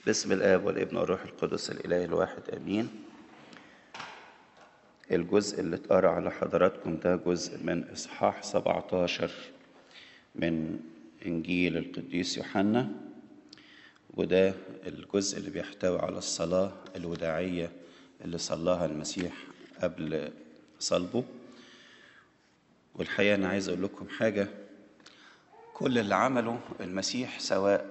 باسم الآب والابن والروح القدس الإله الواحد آمين الجزء اللي اتقرأ على حضراتكم ده جزء من إصحاح 17 من إنجيل القديس يوحنا وده الجزء اللي بيحتوي على الصلاة الوداعية اللي صلاها المسيح قبل صلبه والحقيقة أنا عايز أقول لكم حاجة كل اللي عمله المسيح سواء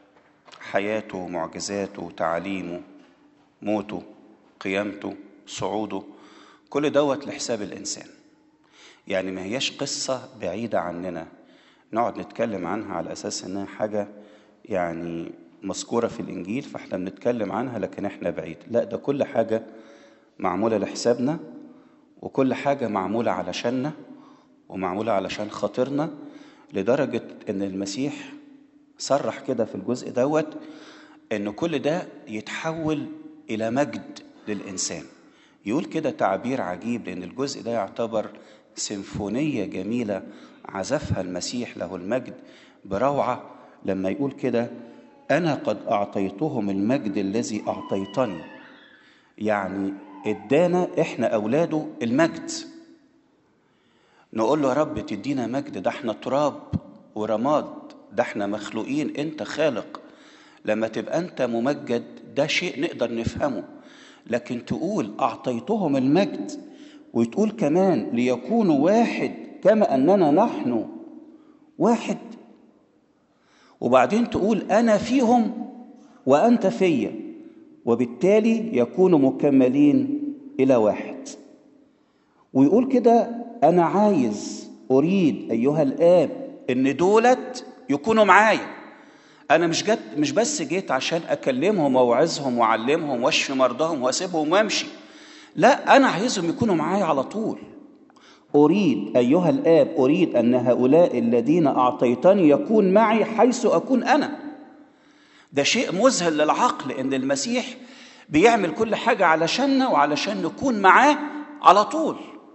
حياته معجزاته تعاليمه موته قيامته صعوده كل دوت لحساب الإنسان يعني ما هياش قصة بعيدة عننا نقعد نتكلم عنها على أساس إنها حاجة يعني مذكورة في الإنجيل فإحنا بنتكلم عنها لكن إحنا بعيد لا ده كل حاجة معمولة لحسابنا وكل حاجة معمولة علشاننا ومعمولة علشان خاطرنا لدرجة إن المسيح صرح كده في الجزء دوت إن كل ده يتحول إلى مجد للإنسان يقول كده تعبير عجيب لأن الجزء ده يعتبر سيمفونية جميلة عزفها المسيح له المجد بروعة لما يقول كده أنا قد أعطيتهم المجد الذي أعطيتني يعني ادانا احنا اولاده المجد نقول له يا رب تدينا مجد ده احنا تراب ورماد ده احنا مخلوقين انت خالق لما تبقى انت ممجد ده شيء نقدر نفهمه لكن تقول اعطيتهم المجد وتقول كمان ليكونوا واحد كما اننا نحن واحد وبعدين تقول انا فيهم وانت فيا وبالتالي يكونوا مكملين الى واحد ويقول كده انا عايز اريد ايها الاب ان دولت يكونوا معايا انا مش جت مش بس جيت عشان اكلمهم واوعظهم واعلمهم واشفي مرضاهم واسيبهم وامشي لا انا عايزهم يكونوا معايا على طول اريد ايها الاب اريد ان هؤلاء الذين اعطيتني يكون معي حيث اكون انا ده شيء مذهل للعقل ان المسيح بيعمل كل حاجه علشاننا وعلشان نكون معاه على طول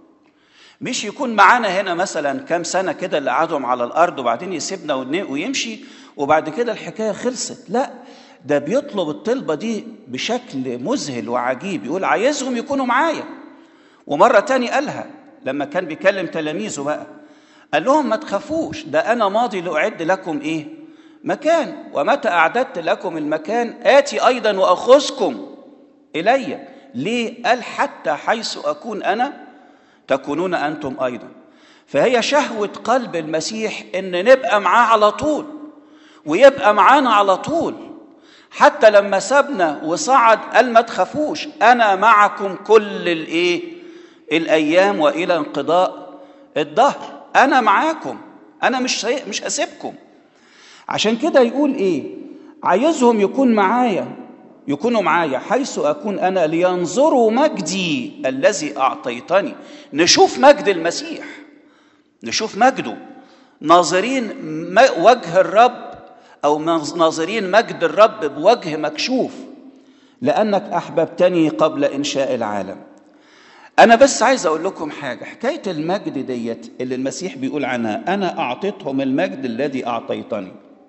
مش يكون معانا هنا مثلا كام سنه كده اللي قعدهم على الارض وبعدين يسيبنا ويمشي وبعد كده الحكايه خلصت لا ده بيطلب الطلبه دي بشكل مذهل وعجيب يقول عايزهم يكونوا معايا ومره تاني قالها لما كان بيكلم تلاميذه بقى قال لهم ما تخافوش ده انا ماضي لاعد لكم ايه مكان ومتى اعددت لكم المكان اتي ايضا واخذكم الي ليه قال حتى حيث اكون انا تكونون انتم ايضا فهي شهوه قلب المسيح ان نبقى معاه على طول ويبقى معانا على طول حتى لما سابنا وصعد قال ما تخافوش انا معكم كل الايه الايام والى انقضاء الدهر انا معاكم انا مش مش هسيبكم عشان كده يقول ايه عايزهم يكون معايا يكونوا معايا حيث اكون انا لينظروا مجدي الذي اعطيتني نشوف مجد المسيح نشوف مجده ناظرين وجه الرب او ناظرين مجد الرب بوجه مكشوف لانك احببتني قبل انشاء العالم انا بس عايز اقول لكم حاجه حكايه المجد ديت اللي المسيح بيقول عنها انا اعطيتهم المجد الذي اعطيتني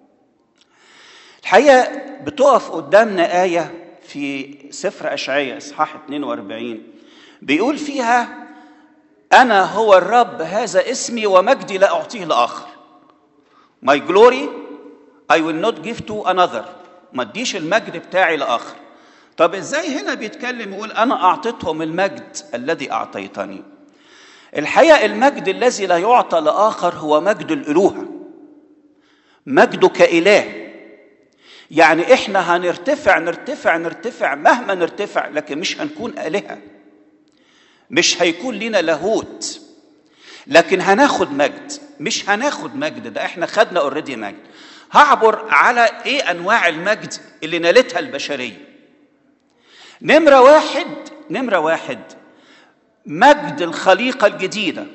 الحقيقه بتقف قدامنا ايه في سفر اشعياء اصحاح 42 بيقول فيها انا هو الرب هذا اسمي ومجدي لا اعطيه لاخر my glory I will not give to another ما اديش المجد بتاعي لاخر طب ازاي هنا بيتكلم يقول انا اعطيتهم المجد الذي اعطيتني الحقيقه المجد الذي لا يعطى لاخر هو مجد الالوهه مجده كاله يعني احنا هنرتفع نرتفع نرتفع مهما نرتفع لكن مش هنكون الهه مش هيكون لنا لاهوت لكن هناخد مجد مش هناخد مجد ده احنا خدنا اوريدي مجد هعبر على ايه انواع المجد اللي نالتها البشريه نمره واحد نمره واحد مجد الخليقه الجديده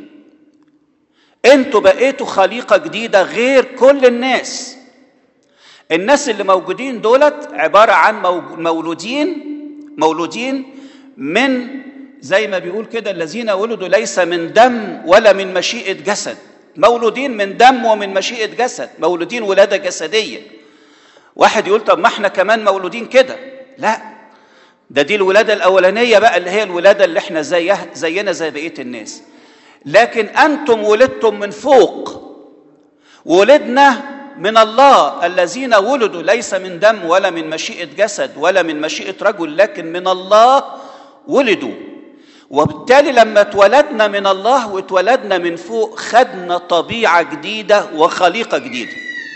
انتوا بقيتوا خليقه جديده غير كل الناس الناس اللي موجودين دولت عباره عن مولودين مولودين من زي ما بيقول كده الذين ولدوا ليس من دم ولا من مشيئه جسد مولودين من دم ومن مشيئه جسد مولودين ولاده جسديه واحد يقول طب ما احنا كمان مولودين كده لا ده دي الولاده الاولانيه بقى اللي هي الولاده اللي احنا زيها زينا زي بقيه الناس لكن انتم ولدتم من فوق ولدنا من الله الذين ولدوا ليس من دم ولا من مشيئه جسد ولا من مشيئه رجل لكن من الله ولدوا وبالتالي لما اتولدنا من الله واتولدنا من فوق خدنا طبيعه جديده وخليقه جديده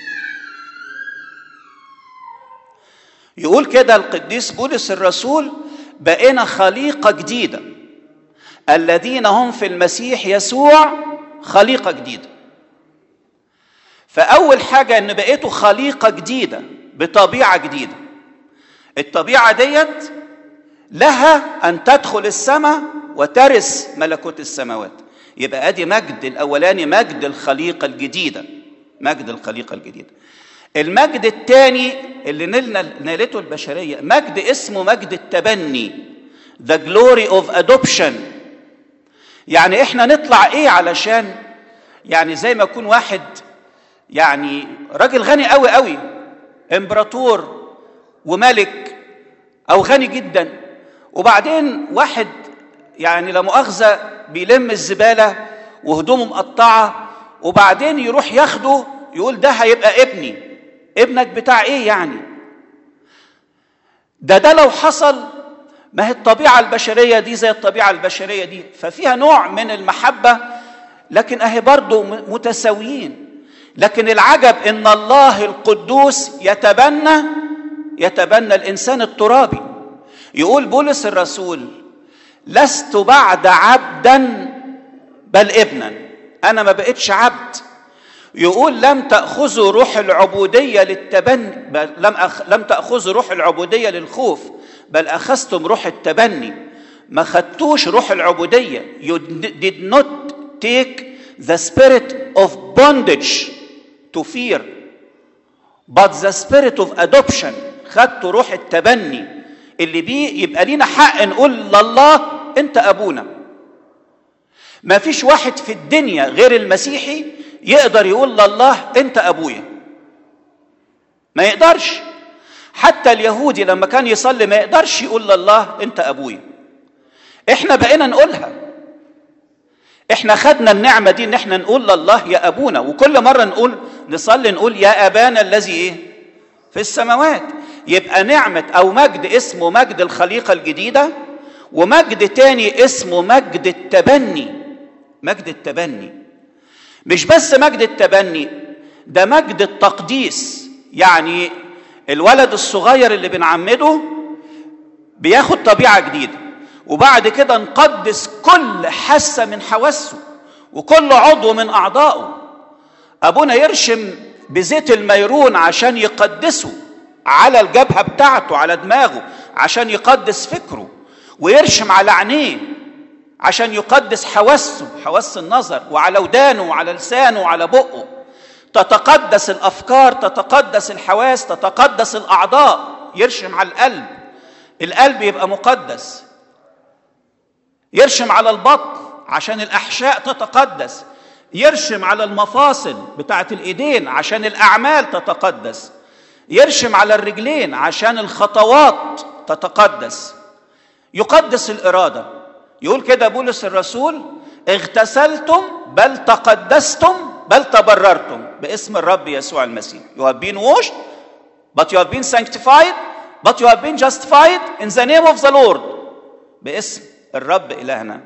يقول كده القديس بولس الرسول بقينا خليقه جديده الذين هم في المسيح يسوع خليقه جديده فاول حاجه ان بقيتوا خليقه جديده بطبيعه جديده الطبيعه ديت لها ان تدخل السماء وترث ملكوت السماوات يبقى ادي مجد الاولاني مجد الخليقه الجديده مجد الخليقه الجديده المجد الثاني اللي نلنا نالته البشريه مجد اسمه مجد التبني the glory of adoption يعني احنا نطلع ايه علشان يعني زي ما يكون واحد يعني راجل غني قوي قوي امبراطور وملك او غني جدا وبعدين واحد يعني لا مؤاخذه بيلم الزباله وهدومه مقطعه وبعدين يروح ياخده يقول ده هيبقى ابني ابنك بتاع ايه يعني ده ده لو حصل ما هي الطبيعه البشريه دي زي الطبيعه البشريه دي ففيها نوع من المحبه لكن اهي برضه متساويين لكن العجب ان الله القدوس يتبنى يتبنى الانسان الترابي يقول بولس الرسول لست بعد عبدا بل ابنا انا ما بقتش عبد يقول لم تاخذوا روح العبوديه للتبني بل لم أخ... لم تاخذوا روح العبوديه للخوف بل اخذتم روح التبني ما خدتوش روح العبوديه you did not take the spirit of bondage to fear but the spirit of adoption خدتوا روح التبني اللي بيه يبقى لينا حق نقول لله انت ابونا ما فيش واحد في الدنيا غير المسيحي يقدر يقول لله انت ابويا ما يقدرش حتى اليهودي لما كان يصلي ما يقدرش يقول لله انت ابويا احنا بقينا نقولها احنا خدنا النعمه دي ان احنا نقول لله يا ابونا وكل مره نقول نصلي نقول يا ابانا الذي ايه في السماوات يبقى نعمه او مجد اسمه مجد الخليقه الجديده ومجد تاني اسمه مجد التبني مجد التبني مش بس مجد التبني ده مجد التقديس يعني الولد الصغير اللي بنعمده بياخد طبيعه جديده وبعد كده نقدس كل حاسه من حواسه وكل عضو من اعضائه ابونا يرشم بزيت الميرون عشان يقدسه على الجبهه بتاعته على دماغه عشان يقدس فكره ويرشم على عينيه عشان يقدس حواسه حواس النظر وعلى ودانه وعلى لسانه وعلى بقه تتقدس الافكار تتقدس الحواس تتقدس الاعضاء يرشم على القلب القلب يبقى مقدس يرشم على البطن عشان الاحشاء تتقدس يرشم على المفاصل بتاعه الايدين عشان الاعمال تتقدس يرشم على الرجلين عشان الخطوات تتقدس يقدس الاراده يقول كده بولس الرسول اغتسلتم بل تقدستم بل تبررتم باسم الرب يسوع المسيح you have been washed but you have been sanctified but you have been justified in the name of the Lord باسم الرب إلهنا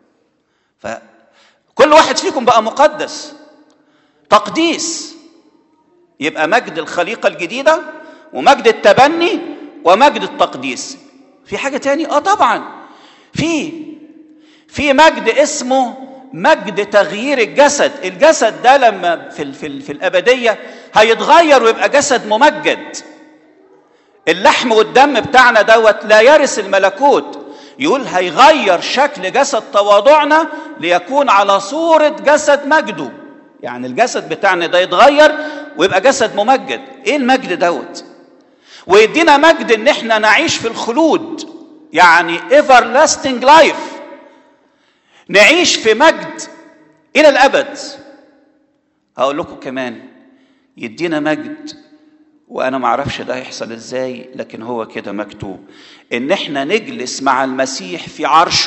فكل واحد فيكم بقى مقدس تقديس يبقى مجد الخليقة الجديدة ومجد التبني ومجد التقديس في حاجة تاني اه طبعا في في مجد اسمه مجد تغيير الجسد الجسد ده لما في في, في الابديه هيتغير ويبقى جسد ممجد اللحم والدم بتاعنا دوت لا يرث الملكوت يقول هيغير شكل جسد تواضعنا ليكون على صوره جسد مجده يعني الجسد بتاعنا ده يتغير ويبقى جسد ممجد ايه المجد دوت ويدينا مجد ان احنا نعيش في الخلود يعني everlasting life نعيش في مجد الى الابد هقول لكم كمان يدينا مجد وانا ما اعرفش ده هيحصل ازاي لكن هو كده مكتوب ان احنا نجلس مع المسيح في عرشه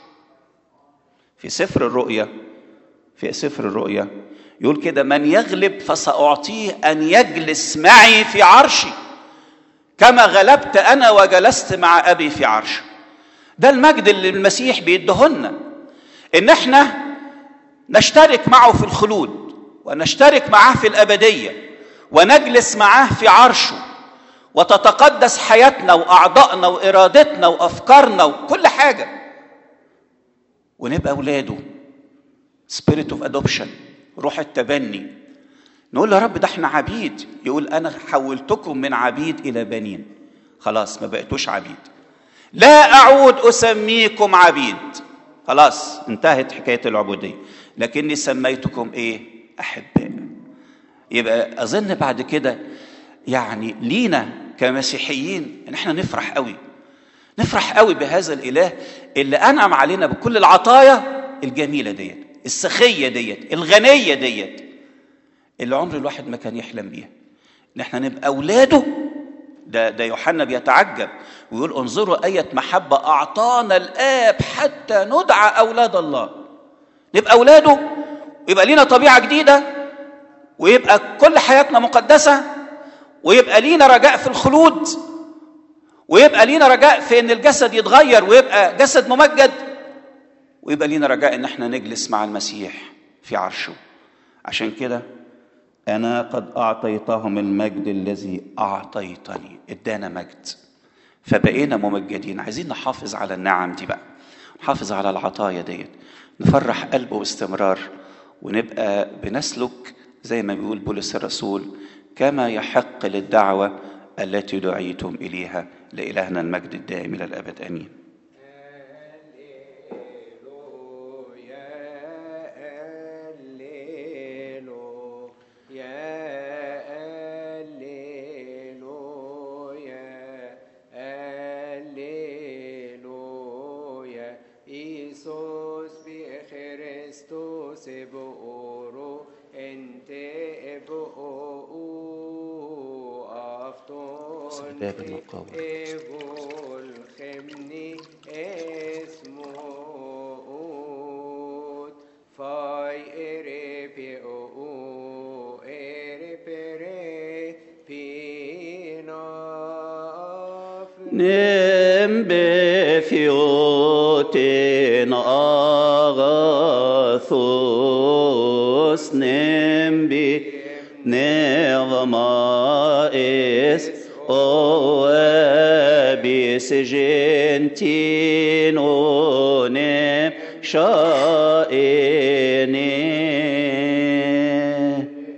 في سفر الرؤيا في سفر الرؤيا يقول كده من يغلب فساعطيه ان يجلس معي في عرشي كما غلبت انا وجلست مع ابي في عرشه ده المجد اللي المسيح بيدهنا ان احنا نشترك معه في الخلود ونشترك معه في الابديه ونجلس معه في عرشه وتتقدس حياتنا واعضائنا وارادتنا وافكارنا وكل حاجه ونبقى اولاده سبيريت اوف ادوبشن روح التبني نقول يا رب ده احنا عبيد يقول انا حولتكم من عبيد الى بنين خلاص ما بقيتوش عبيد لا اعود اسميكم عبيد خلاص انتهت حكايه العبوديه لكني سميتكم ايه احباء يبقى اظن بعد كده يعني لينا كمسيحيين ان احنا نفرح قوي نفرح قوي بهذا الاله اللي انعم علينا بكل العطايا الجميله ديت السخيه ديت الغنيه ديت اللي عمر الواحد ما كان يحلم بيها ان احنا نبقى اولاده ده ده يوحنا بيتعجب ويقول انظروا اية محبة أعطانا الآب حتى ندعى أولاد الله نبقى أولاده ويبقى لينا طبيعة جديدة ويبقى كل حياتنا مقدسة ويبقى لينا رجاء في الخلود ويبقى لينا رجاء في ان الجسد يتغير ويبقى جسد ممجد ويبقى لينا رجاء ان احنا نجلس مع المسيح في عرشه عشان كده انا قد اعطيتهم المجد الذي اعطيتني ادانا مجد فبقينا ممجدين عايزين نحافظ على النعم دي بقى نحافظ على العطايا ديت نفرح قلبه باستمرار ونبقى بنسلك زي ما بيقول بولس الرسول كما يحق للدعوة التي دعيتم إليها لإلهنا المجد الدائم إلى الأبد آمين باب المقاومة الخمني اسمه فاي اريبي او اريبري بينا نم بفيوتين أغاثوس نم بي نغما إس أو بيس جنتين نم شائنين